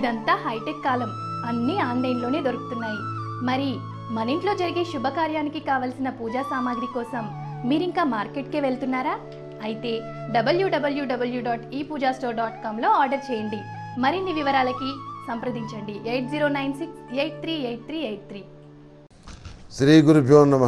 ఇదంతా హైటెక్ కాలం అన్నీ ఆన్లైన్లోనే దొరుకుతున్నాయి మరి మన ఇంట్లో జరిగే శుభకార్యానికి కావలసిన పూజా సామాగ్రి కోసం మీరింకా మార్కెట్కే వెళ్తున్నారా అయితే WWW dot e Pooja store dot కామ్లో ఆర్డర్ చేయండి మరిన్ని వివరాలకి సంప్రదించండి eight zero nine six eight three eight three eight three Shri గురుభ్యో నమ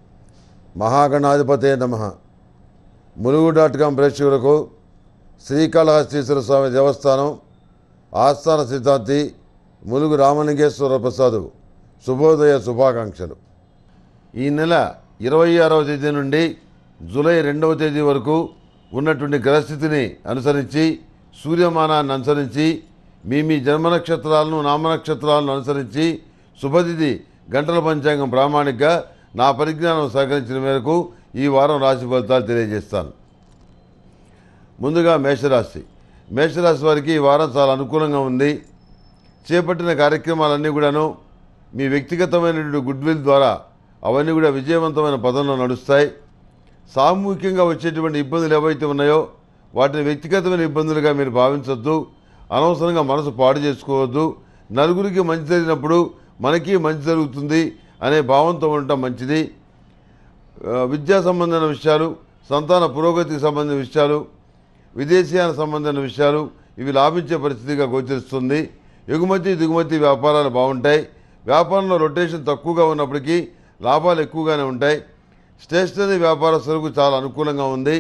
మహాగణాధిపతే నమ ములుగు డాట్ కాం ప్రేక్షకులకు శ్రీకాళహస్తీశ్వర స్వామి దేవస్థానం ఆస్థాన సిద్ధాంతి ములుగు రామలింగేశ్వర ప్రసాద్ శుభోదయ శుభాకాంక్షలు ఈ నెల ఇరవై ఆరవ తేదీ నుండి జూలై రెండవ తేదీ వరకు ఉన్నటువంటి గ్రహస్థితిని అనుసరించి సూర్యమానాన్ని అనుసరించి మీ మీ జన్మ నక్షత్రాలను నామనక్షత్రాలను అనుసరించి శుభతిథి గంటల పంచాంగం ప్రామాణికగా నా పరిజ్ఞానం సహకరించిన మేరకు ఈ వారం రాశి ఫలితాలు తెలియజేస్తాను ముందుగా మేషరాశి మేషరాశి వారికి ఈ వారం చాలా అనుకూలంగా ఉంది చేపట్టిన కార్యక్రమాలన్నీ కూడాను మీ వ్యక్తిగతమైనటువంటి గుడ్ విల్ ద్వారా అవన్నీ కూడా విజయవంతమైన పదంలో నడుస్తాయి సామూహికంగా వచ్చేటువంటి ఇబ్బందులు ఏవైతే ఉన్నాయో వాటిని వ్యక్తిగతమైన ఇబ్బందులుగా మీరు భావించవద్దు అనవసరంగా మనసు పాడు చేసుకోవద్దు నలుగురికి మంచి జరిగినప్పుడు మనకి మంచి జరుగుతుంది అనే భావంతో ఉండటం మంచిది ఆ, విద్యా సంబంధమైన విషయాలు సంతాన పురోగతికి సంబంధించిన విషయాలు విదేశీయాన సంబంధమైన విషయాలు ఇవి లాభించే పరిస్థితిగా గోచరిస్తుంది ఎగుమతి దిగుమతి వ్యాపారాలు బాగుంటాయి వ్యాపారంలో రొటేషన్ తక్కువగా ఉన్నప్పటికీ లాభాలు ఎక్కువగానే ఉంటాయి స్టేషనరీ వ్యాపారస్తులకు చాలా అనుకూలంగా ఉంది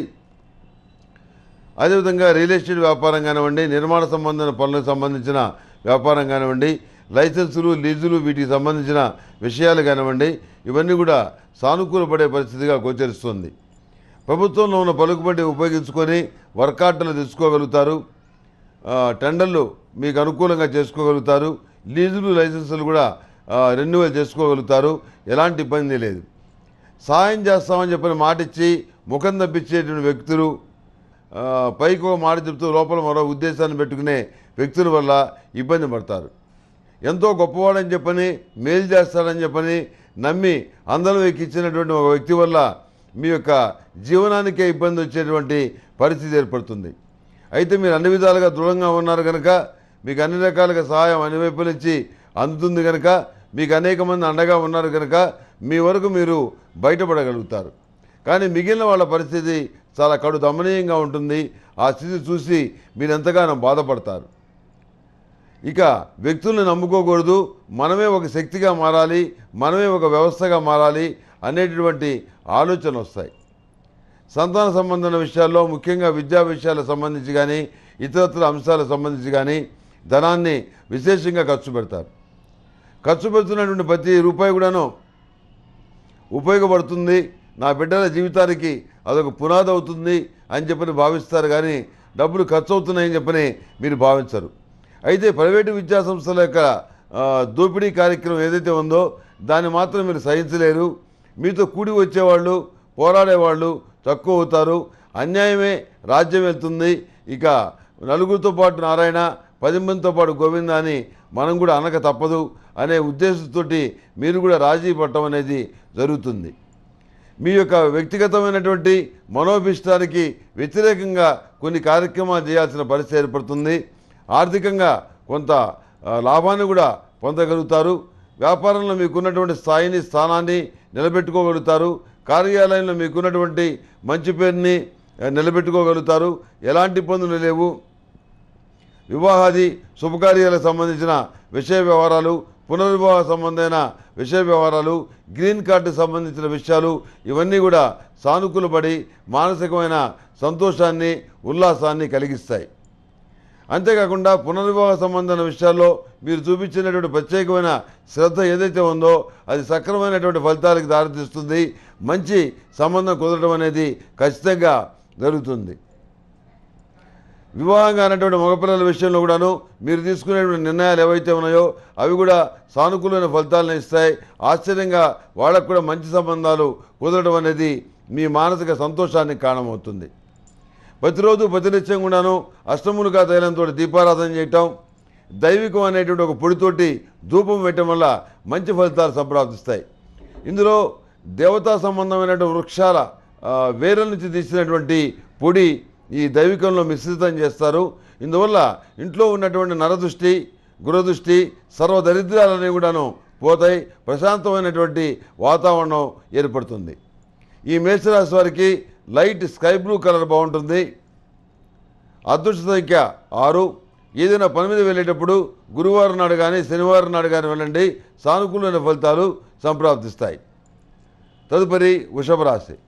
అదేవిధంగా రియల్ ఎస్టేట్ వ్యాపారం కానివ్వండి నిర్మాణ సంబంధమైన పనులకు సంబంధించిన వ్యాపారం కానివ్వండి లైసెన్సులు లీజులు వీటికి సంబంధించిన విషయాలు కానివ్వండి ఇవన్నీ కూడా సానుకూలపడే పరిస్థితిగా గోచరిస్తుంది ప్రభుత్వంలో ఉన్న పలుకుబడి ఉపయోగించుకొని వర్కాటలు తెచ్చుకోగలుగుతారు ఆ, టెండర్లు మీకు అనుకూలంగా చేసుకోగలుగుతారు లీజులు లైసెన్సులు కూడా ఆ, రెన్యువల్ చేసుకోగలుగుతారు ఎలాంటి ఇబ్బంది లేదు సాయం చేస్తామని చెప్పని మాట ఇచ్చి ముఖం తప్పించేటువంటి వ్యక్తులు ఆ, పైకి ఒక మాట చెప్తూ లోపల మరో ఉద్దేశాన్ని పెట్టుకునే వ్యక్తుల వల్ల ఇబ్బంది పడతారు ఎంతో గొప్పవాడని చెప్పని మేలు చేస్తాడని చెప్పని నమ్మి అందరం ఎక్కించినటువంటి ఒక వ్యక్తి వల్ల మీ యొక్క జీవనానికే ఇబ్బంది వచ్చేటువంటి పరిస్థితి ఏర్పడుతుంది అయితే మీరు అన్ని విధాలుగా దృఢంగా ఉన్నారు కనుక మీకు అన్ని రకాలుగా సహాయం అన్ని వైపుల నుంచి అందుతుంది కనుక మీకు అనేక మంది అండగా ఉన్నారు కనుక మీ వరకు మీరు బయటపడగలుగుతారు కానీ మిగిలిన వాళ్ళ పరిస్థితి చాలా కడు దమనీయంగా ఉంటుంది ఆ స్థితి చూసి మీరు ఎంతగానో బాధపడతారు ఇక వ్యక్తుల్ని నమ్ముకోకూడదు మనమే ఒక శక్తిగా మారాలి మనమే ఒక వ్యవస్థగా మారాలి అనేటటువంటి ఆలోచనలు వస్తాయి సంతాన సంబంధమైన విషయాల్లో ముఖ్యంగా విద్యా విషయాలకు సంబంధించి కానీ ఇతరత్ర అంశాలకు సంబంధించి కానీ ధనాన్ని విశేషంగా ఖర్చు పెడతారు ఖర్చు పెడుతున్నటువంటి ప్రతి రూపాయి కూడాను ఉపయోగపడుతుంది నా బిడ్డల జీవితానికి అదొక పునాది అవుతుంది అని చెప్పని భావిస్తారు కానీ డబ్బులు ఖర్చు అవుతున్నాయని చెప్పని మీరు భావించరు అయితే ప్రైవేటు విద్యా సంస్థల యొక్క ఆ, దోపిడీ కార్యక్రమం ఏదైతే ఉందో దాన్ని మాత్రం మీరు సహించలేరు మీతో కూడి వచ్చేవాళ్ళు పోరాడేవాళ్ళు తక్కువ అవుతారు అన్యాయమే రాజ్యం వెళ్తుంది ఇక నలుగురితో పాటు నారాయణ పది మందితో పాటు గోవింద అని మనం కూడా అనక తప్పదు అనే ఉద్దేశంతో మీరు కూడా రాజీ పడటం అనేది జరుగుతుంది మీ యొక్క వ్యక్తిగతమైనటువంటి మనోభిష్టానికి వ్యతిరేకంగా కొన్ని కార్యక్రమాలు చేయాల్సిన పరిస్థితి ఏర్పడుతుంది ఆర్థికంగా కొంత ఆ, లాభాన్ని కూడా పొందగలుగుతారు వ్యాపారంలో మీకున్నటువంటి స్థాయిని స్థానాన్ని నిలబెట్టుకోగలుగుతారు కార్యాలయంలో మీకున్నటువంటి మంచి పేరుని ఆ, నిలబెట్టుకోగలుగుతారు ఎలాంటి ఇబ్బందులు లేవు వివాహాది శుభకార్యాలకు సంబంధించిన విషయ వ్యవహారాలు పునర్వివాహ సంబంధమైన విషయ వ్యవహారాలు గ్రీన్ కార్డుకు సంబంధించిన విషయాలు ఇవన్నీ కూడా సానుకూలపడి మానసికమైన సంతోషాన్ని ఉల్లాసాన్ని కలిగిస్తాయి అంతేకాకుండా పునర్వివాహ సంబంధమైన విషయాల్లో మీరు చూపించినటువంటి ప్రత్యేకమైన శ్రద్ధ ఏదైతే ఉందో అది సక్రమైనటువంటి ఫలితాలకు దారితీస్తుంది మంచి సంబంధం కుదరడం అనేది ఖచ్చితంగా జరుగుతుంది వివాహం కానటువంటి మగపిల్లల విషయంలో కూడాను మీరు తీసుకునేటువంటి నిర్ణయాలు ఏవైతే ఉన్నాయో అవి కూడా సానుకూలమైన ఫలితాలను ఇస్తాయి ఆశ్చర్యంగా వాళ్ళకు కూడా మంచి సంబంధాలు కుదరడం అనేది మీ మానసిక సంతోషానికి కారణమవుతుంది ప్రతిరోజు ప్రతినిత్యం కూడాను అష్టములుగా తైలంతో దీపారాధన చేయటం దైవికం అనేటువంటి ఒక పొడితోటి ధూపం వేయటం వల్ల మంచి ఫలితాలు సంప్రాప్తిస్తాయి ఇందులో దేవతా సంబంధమైనటువంటి వృక్షాల ఆ, వేర్ల నుంచి తీసినటువంటి పొడి ఈ దైవికంలో మిశ్రితం చేస్తారు ఇందువల్ల ఇంట్లో ఉన్నటువంటి నరదృష్టి గురదృష్టి సర్వదరిద్రాలన్నీ కూడాను పోతాయి ప్రశాంతమైనటువంటి వాతావరణం ఏర్పడుతుంది ఈ మేషరాశి వారికి లైట్ స్కై బ్లూ కలర్ బాగుంటుంది అదృష్ట సంఖ్య ఆరు ఏదైనా పని మీద వెళ్ళేటప్పుడు గురువారం నాడు కానీ శనివారం నాడు కానీ వెళ్ళండి సానుకూలమైన ఫలితాలు సంప్రాప్తిస్తాయి తదుపరి వృషభ రాశి